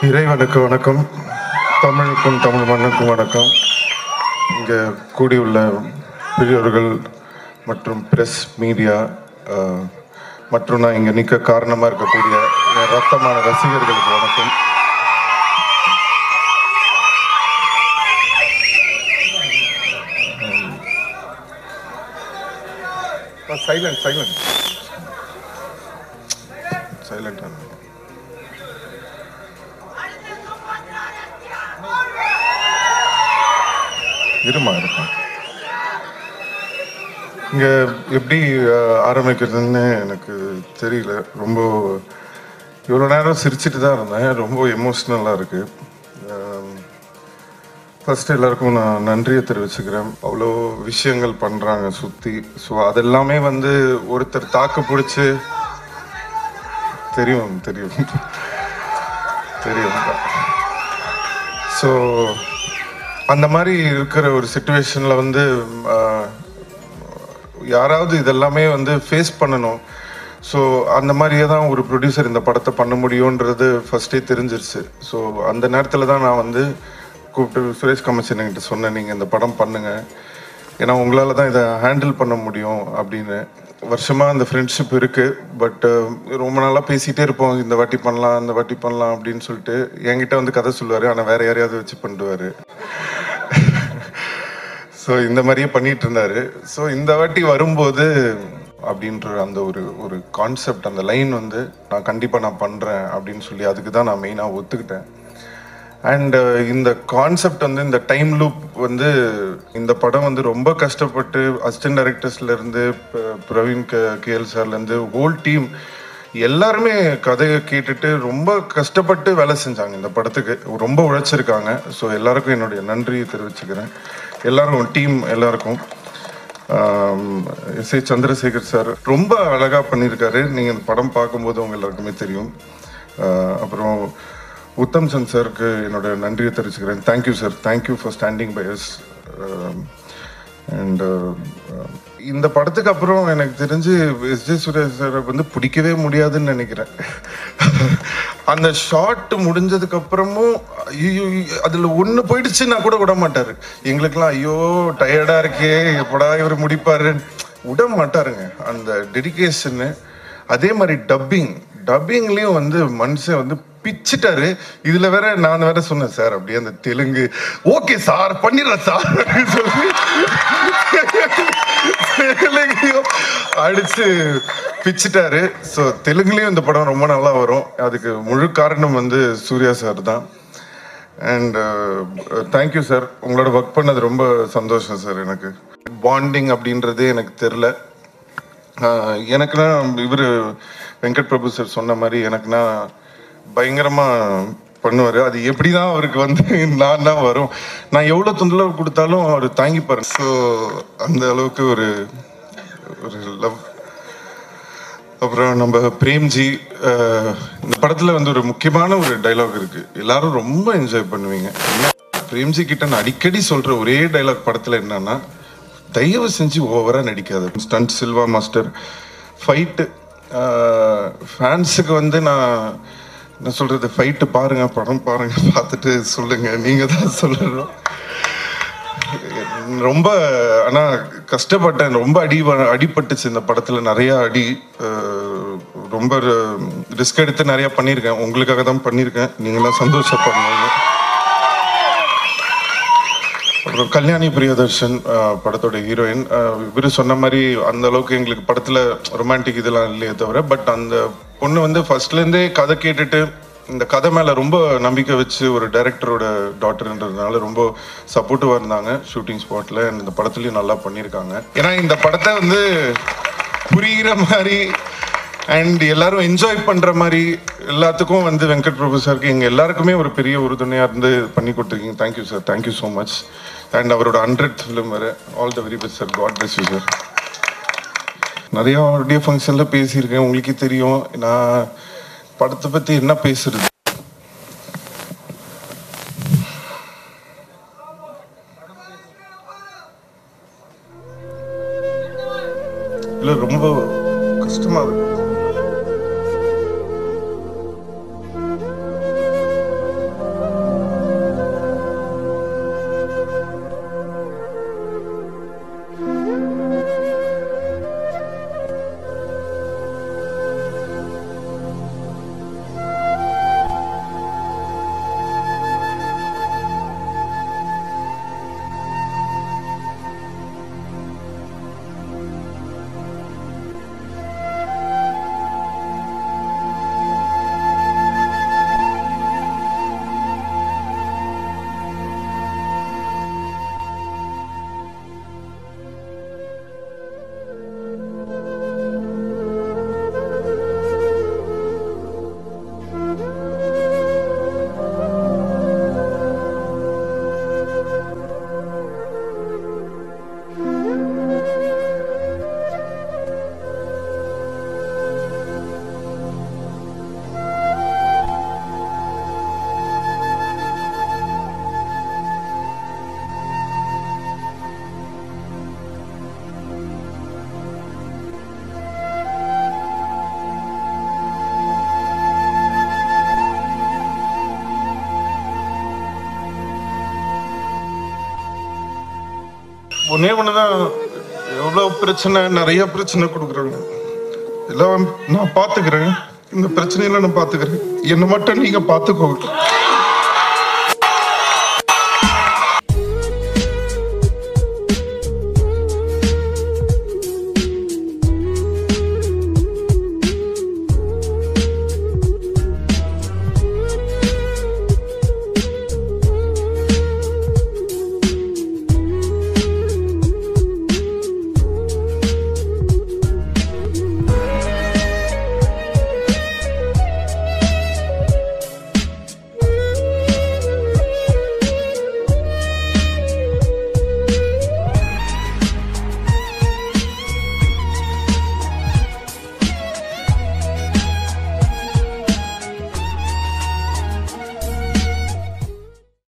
இறைவனுக்கு வணக்கம் தமிழுக்கும் தமிழ் மண்ணுக்கும் வணக்கம் இங்கே கூடியுள்ள பெரியோர்கள் மற்றும் பிரஸ் மீடியா மற்றும் நான் இங்கே நிற்க காரணமாக இருக்கக்கூடிய என் ரத்தமான ரசிகர்களுக்கு வணக்கம் சைலண்ட் சைலண்ட் சைலண்ட் இருமா இருமா இங்கே எப்படி அஹ், ஆரம்பிக்கிறதுன்னு எனக்கு தெரியல ரொம்ப இவ்வளோ நேரம் சிரிச்சிட்டு தான் இருந்தேன் ரொம்ப எமோஷ்னலாக இருக்குது ஃபர்ஸ்ட் எல்லாருக்கும் நான் நன்றியை தெரிவிச்சுக்கிறேன் அவ்வளோ விஷயங்கள் பண்ணுறாங்க சுற்றி ஸோ அதெல்லாமே வந்து ஒருத்தர் தாக்கு பிடிச்சி தெரியும் தெரியும் தெரியும் ஸோ அந்த மாதிரி இருக்கிற ஒரு சுச்சுவேஷனில் வந்து ஆஹ், யாராவது இதெல்லாமே வந்து ஃபேஸ் பண்ணணும் ஸோ அந்த மாதிரியே தான் ஒரு ப்ரொடியூசர் இந்த படத்தை பண்ண முடியுன்றது ஃபஸ்ட்டே தெரிஞ்சிருச்சு ஸோ அந்த நேரத்தில் தான் நான் வந்து கூப்பிட்டு சுரேஷ் கமிஷன் என்கிட்ட சொன்னேன் நீங்கள் இந்த படம் பண்ணுங்கள் ஏன்னா உங்களால் தான் இதை ஹேண்டில் பண்ண முடியும் அப்படின்னு வருஷமாக அந்த ஃப்ரெண்ட்ஷிப் இருக்குது பட் ரொம்ப நாளாக பேசிகிட்டே இருப்போம் இந்த வாட்டி பண்ணலாம் இந்த வாட்டி பண்ணலாம் அப்படின்னு சொல்லிட்டு என்கிட்ட வந்து கதை சொல்லுவார் ஆனால் வேறு யாரையாவது வச்சு பண்ணிடுவார் ஸோ இந்த மாதிரியே பண்ணிட்டு இருந்தாரு ஸோ இந்த வாட்டி வரும்போது அப்படின்ற அந்த ஒரு ஒரு கான்செப்ட் அந்த லைன் வந்து நான் கண்டிப்பாக நான் பண்ணுறேன் அப்படின்னு சொல்லி அதுக்கு தான் நான் மெயினாக ஒத்துக்கிட்டேன் அண்ட் இந்த கான்செப்ட் வந்து இந்த டைம் லூப் வந்து இந்த படம் வந்து ரொம்ப கஷ்டப்பட்டு அசிஸ்டன்ட் டைரக்டர்ஸ்லேருந்து பிரவீன் கே கேஎல் சார்லேருந்து ஹோல் டீம் எல்லாருமே கதையை கேட்டுட்டு ரொம்ப கஷ்டப்பட்டு வேலை செஞ்சாங்க இந்த படத்துக்கு ரொம்ப உழைச்சிருக்காங்க ஸோ எல்லாருக்கும் என்னுடைய நன்றியை தெரிவிச்சுக்கிறேன் எல்லாரும் டீம் எல்லாருக்கும் எஸ் ஏ சந்திரசேகர் சார் ரொம்ப அழகாக பண்ணியிருக்காரு நீங்கள் இந்த படம் பார்க்கும்போது உங்க எல்லாருக்குமே தெரியும் ஆஹ் அப்புறம் உத்தம் சந்த் சாருக்கு என்னோட நன்றியை தெரிவிச்சுக்கிறேன் thank you sir thank you for standing by us and இந்த படத்துக்கு அப்புறம் எனக்கு தெரிஞ்சு எஸ் ஜே சுரேஷ் சாரை வந்து பிடிக்கவே முடியாதுன்னு நினைக்கிறேன் அந்த ஷார்ட் முடிஞ்சதுக்கு அப்புறமும் ஐயோ அதில் ஒன்று போயிடுச்சுன்னா கூட விட மாட்டார் எங்களுக்கெல்லாம் ஐயோ டயர்டாக இருக்கே எப்படா இவர் முடிப்பாருன்னு விட மாட்டாருங்க அந்த டெடிகேஷனு அதே மாதிரி டப்பிங் டப்பிங்லேயும் வந்து மனுஷன் வந்து பிச்சிட்டாரு இதுல வேற நான் வேற சொன்னேன் சார் அப்படியே அந்த தெலுங்கு ஓகே சார் பண்ணிடுறேன் சார் அப்படின்னு சொல்லி தெலுங்கையும் அடிச்சு பிச்சிட்டாரு ஸோ தெலுங்குலயும் இந்த படம் ரொம்ப நல்லா வரும் அதுக்கு முழு காரணம் வந்து சூர்யா சார் தான் அண்ட் தேங்க்யூ சார் உங்களோட ஒர்க் பண்ணது ரொம்ப சந்தோஷம் சார் எனக்கு பாண்டிங் அப்படின்றதே எனக்கு தெரில ஆஹ் எனக்குன்னா இவர் வெங்கட் பிரபு சார் சொன்ன மாதிரி எனக்குன்னா பயங்கரமாக பண்ணுவார் அது எப்படி தான் அவருக்கு வந்து நான் தான் வரும் நான் எவ்வளோ தொந்தரவு கொடுத்தாலும் அவர் தாங்கிப்பார் ஸோ அந்த அளவுக்கு ஒரு ஒரு லவ் அப்புறம் நம்ம பிரேம்ஜி ஆஹ் இந்த படத்தில் வந்து ஒரு முக்கியமான ஒரு டைலாக் இருக்குது எல்லாரும் ரொம்ப என்ஜாய் பண்ணுவீங்க என்ன பிரேம்ஜி கிட்ட நான் அடிக்கடி சொல்கிற ஒரே டைலாக் படத்தில் என்னன்னா தயவு செஞ்சு ஓவராக நடிக்காது ஸ்டண்ட் சில்வா மாஸ்டர் ஃபைட்டு ஃபேன்ஸுக்கு வந்து நான் என்ன சொல்கிறது ஃபைட்டு பாருங்க படம் பாருங்க பார்த்துட்டு சொல்லுங்க நீங்கள் தான் சொல்லணும் ரொம்ப ஆனால் கஷ்டப்பட்டேன் ரொம்ப அடி வ- அடிபட்டுச்சு இந்த படத்தில் நிறைய அடி அஹ், ரொம்ப ரிஸ்க் எடுத்து நிறைய பண்ணியிருக்கேன் உங்களுக்காக தான் பண்ணியிருக்கேன் நீங்களாம் சந்தோஷப்படணும் அப்புறம் கல்யாணி பிரியதர்ஷன் அஹ், படத்தோட ஹீரோயின் இவர் சொன்ன மாதிரி அந்த அளவுக்கு எங்களுக்கு படத்தில் ரொமான்டிக் இதெல்லாம் இல்லையே தவிர பட் அந்த பொண்ணு வந்து ஃபர்ஸ்ட்லேருந்தே கதை கேட்டுட்டு இந்த கதை மேலே ரொம்ப நம்பிக்கை வச்சு ஒரு டைரக்டரோட டாட்டர்ன்றதுனால ரொம்ப சப்போர்ட்டிவாக இருந்தாங்க ஷூட்டிங் ஸ்பாட்டில் இந்த படத்துலையும் நல்லா பண்ணியிருக்காங்க ஏன்னா இந்த படத்தை வந்து புரிகிற மாதிரி அண்ட் எல்லாரும் என்ஜாய் பண்ற மாதிரி எல்லாத்துக்கும் வந்து வெங்கட் பிரபு சாருக்கு எங்க எல்லாருக்குமே ஒரு பெரிய உறுதுணையா இருந்து பண்ணி கொடுத்துருக்கீங்க thank you sir thank you so much and அவரோட ஹண்ட்ரட் ஃபிலிம் வர all the very best sir God bless you sir நிறைய ஆடியோ ஃபங்க்ஷனில் பேசியிருக்கேன் உங்களுக்கே தெரியும் நான் படத்தை பற்றி என்ன பேசுறது இல்லை ரொம்ப கஷ்டமாக இருக்கு ஒன்னே ஒண்ணுதான் எவ்வளவு பிரச்சனை நிறைய பிரச்சனை கொடுக்குறாங்க எல்லாம் நான் பாத்துக்கிறேன் இந்த பிரச்சனையில நான் பாத்துக்கிறேன் என்ன மட்டும் நீங்க பாத்துக்கோங்க